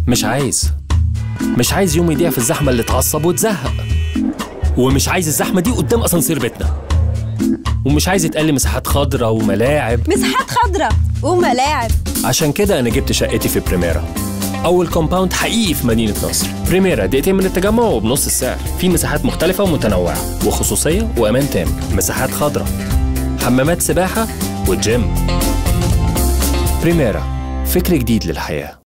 مش عايز مش عايز يوم يضيع في الزحمة اللي تعصب وتزهق ومش عايز الزحمة دي قدام أسانسير بيتنا ومش عايز يتقال لي مساحات خضراء وملاعب مساحات خضراء وملاعب عشان كده أنا جبت شقتي في بريميرا أول كومباوند حقيقي في مدينة نصر بريميرا دقيقتين من التجمع وبنص السعر في مساحات مختلفة ومتنوعة وخصوصية وأمان تام مساحات خضراء حمامات سباحة وجيم بريميرا فكر جديد للحياه